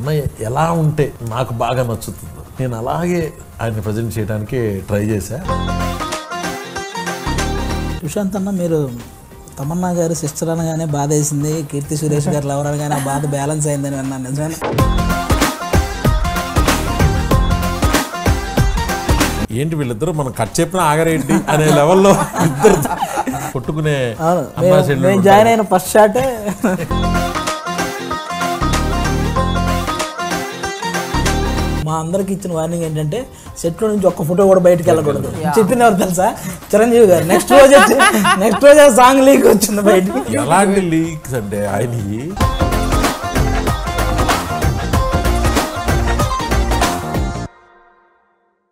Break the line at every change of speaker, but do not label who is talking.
అన్నయ్య ఎలా ఉంటే నాకు బాగా నచ్చుతుందో నేను అలాగే ఆయన ప్రజెంట్ చేయడానికి ట్రై చేశా
సుశాంత్ అన్న మీరు తమన్నా గారి సిస్టర్ అనగానే బాధ వేసింది కీర్తి సురేష్ గారు లవర్ అనగానే ఆ బాధ బ్యాలెన్స్ అయిందని విన్నాను నిజమేనా
ఏంటి వీళ్ళిద్దరూ మనం కట్ చెప్పిన ఆగరేంటి అనే లెవెల్లో ఇద్దరు కొట్టుకునే
అవును
అమ్మా
మేము-
చెల్లెలు
మేము
ఉంటారు.
జాయిన్ అయిన ఫస్ట్ షాటే మా అందరికి ఇచ్చిన వార్నింగ్ ఏంటంటే సెట్ లో నుంచి ఒక్క ఫోటో కూడా బయటకు వెళ్ళకూడదు చెప్పింది ఎవరు తెలుసా చిరంజీవి గారు నెక్స్ట్ రోజు నెక్స్ట్ రోజు సాంగ్ లీక్ వచ్చింది బయటికి
ఎలాంటి లీక్స్ అంటే ఆయనకి